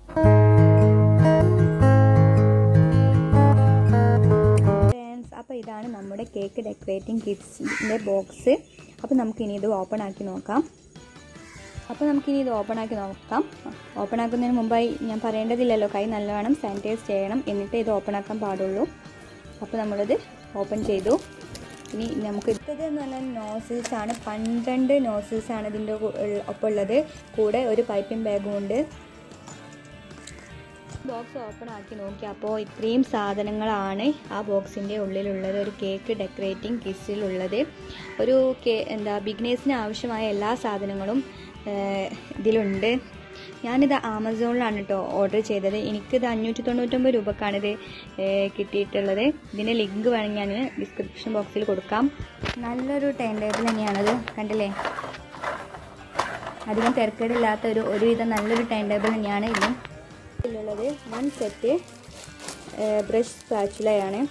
friends അപ്പോൾ ഇതാണ് നമ്മുടെ കേക്ക് ഡെക്കറേറ്റിംഗ് കിറ്റ്സിൻ്റെ ബോക്സ് അപ്പോൾ നമുക്കിനി ഇത് ഓപ്പൺ ആക്കി നോക്കാം അപ്പോൾ നമുക്കിനി ഇത് ഓപ്പൺ ആക്കി നോക്കാം ഓപ്പൺ ആക്കുന്നതിന് മുമ്പായി ഞാൻ പറയേണ്ടതില്ലല്ലോ കൈ നല്ലവണ്ണം സാനിറ്റൈസ് ചെയ്യണം എന്നിട്ട് ഇത് ഓപ്പൺ ആക്കാൻ പാടുള്ളൂ അപ്പോൾ നമ്മളിത് ഓപ്പൺ ചെയ്തു ഇനി നമുക്ക് ഇട്ടത് എന്ന് പറഞ്ഞാൽ നോസിൽസ് ആണ് പന്ത്രണ്ട് നോസിൽസ് ആണ് ഇതിൻ്റെ ഒപ്പം ഉള്ളത് കൂടെ ഒരു പൈപ്പിംഗ് ബാഗും ഉണ്ട് ബോക്സ് ഓപ്പൺ ആക്കി നോക്കി അപ്പോൾ ഇത്രയും സാധനങ്ങളാണ് ആ ബോക്സിൻ്റെ ഉള്ളിലുള്ളത് ഒരു കേക്ക് ഡെക്കറേറ്റിംഗ് കിസ്സിലുള്ളത് ഒരു കേ എന്താ ബിഗ്നേഴ്സിന് ആവശ്യമായ എല്ലാ സാധനങ്ങളും ഏഹ്, ഇതിലുണ്ട് ഞാനിത് ആമസോണിലാണ് കേട്ടോ ഓർഡർ ചെയ്തത് എനിക്കിത് അഞ്ഞൂറ്റി തൊണ്ണൂറ്റൊമ്പത് രൂപക്കാണിത് ഏഹ്, കിട്ടിയിട്ടുള്ളത് ഇതിൻ്റെ ലിങ്ക് വേണമെങ്കിൽ ഞാൻ ഡിസ്ക്രിപ്ഷൻ ബോക്സിൽ കൊടുക്കാം നല്ലൊരു ടൈം ടേബിൾ തന്നെയാണത് കണ്ടില്ലേ അധികം തിരക്കേടില്ലാത്ത ഒരു ഒരുവിധം നല്ലൊരു ടൈം ടേബിൾ തന്നെയാണ് ഇതും ഇതിലുള്ളത് വൺ സെറ്റ് ബ്രഷ് സ്പാച്ചുലയാണ്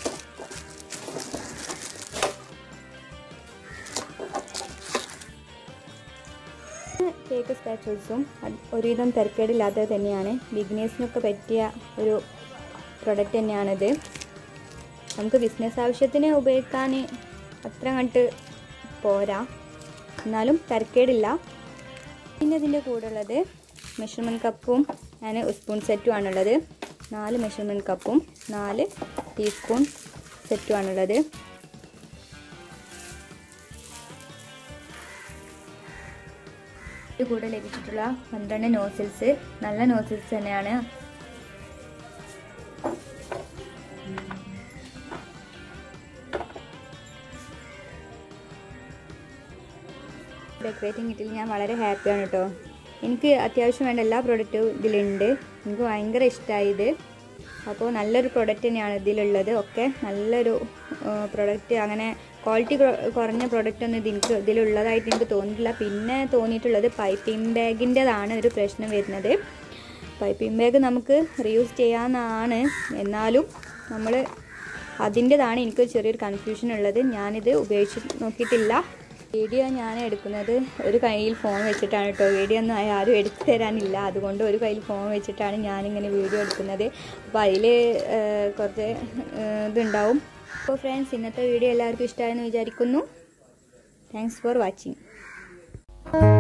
കേക്ക് സ്പാച്ചുൽസും ഒരുവിധം തിരക്കേടില്ലാത്തത് തന്നെയാണ് ബിഗിനേഴ്സിനൊക്കെ പറ്റിയ ഒരു പ്രൊഡക്റ്റ് തന്നെയാണിത് നമുക്ക് ബിസിനസ് ആവശ്യത്തിന് ഉപയോഗിക്കാൻ അത്ര കണ്ട് പോരാ എന്നാലും തിരക്കേടില്ല പിന്നെ ഇതിൻ്റെ കൂടെ ഉള്ളത് മെഷർമെൻറ്റ് കപ്പും ഞാൻ സ്പൂൺ സെറ്റും ആണുള്ളത് നാല് മെഷർമെൻറ്റ് കപ്പും നാല് ടീസ്പൂൺ സെറ്റും ആണുള്ളത് ഇത് കൂടെ ലഭിച്ചിട്ടുള്ള പന്ത്രണ്ട് നോസിൽസ് നല്ല നോസിൽസ് തന്നെയാണ് ഡെക്കറേറ്റിംഗ് കിറ്റിൽ ഞാൻ വളരെ ഹാപ്പിയാണ് കേട്ടോ എനിക്ക് അത്യാവശ്യം വേണ്ട എല്ലാ പ്രൊഡക്റ്റും ഇതിലുണ്ട് എനിക്ക് ഭയങ്കര ഇഷ്ടമായി ഇത് അപ്പോൾ നല്ലൊരു പ്രൊഡക്റ്റ് തന്നെയാണ് ഇതിലുള്ളത് ഒക്കെ നല്ലൊരു പ്രൊഡക്റ്റ് അങ്ങനെ ക്വാളിറ്റി കുറഞ്ഞ പ്രൊഡക്റ്റ് ഒന്നും ഇത് എനിക്ക് ഇതിലുള്ളതായിട്ട് എനിക്ക് തോന്നിയിട്ടില്ല പിന്നെ തോന്നിയിട്ടുള്ളത് പൈപ്പിംഗ് ബാഗിൻ്റെതാണ് ഒരു പ്രശ്നം വരുന്നത് പൈപ്പിംഗ് ബാഗ് നമുക്ക് റീയൂസ് ചെയ്യാമെന്നാണ് എന്നാലും നമ്മൾ അതിൻ്റെതാണ് എനിക്ക് ചെറിയൊരു കൺഫ്യൂഷൻ ഉള്ളത് ഞാനിത് ഉപയോഗിച്ച് നോക്കിയിട്ടില്ല വീഡിയോ ഞാൻ എടുക്കുന്നത് ഒരു കയ്യിൽ ഫോൺ വെച്ചിട്ടാണ് കേട്ടോ വീഡിയോ ഒന്നും ആരും എടുത്തു തരാനില്ല അതുകൊണ്ട് ഒരു കയ്യിൽ ഫോൺ വെച്ചിട്ടാണ് ഞാനിങ്ങനെ വീഡിയോ എടുക്കുന്നത് അപ്പോൾ അതിൽ കുറച്ച് ഏഹ്, ഇതുണ്ടാവും അപ്പോൾ ഫ്രണ്ട്സ് ഇന്നത്തെ വീഡിയോ എല്ലാവർക്കും ഇഷ്ടമായെന്ന് വിചാരിക്കുന്നു താങ്ക്സ് ഫോർ വാച്ചിങ്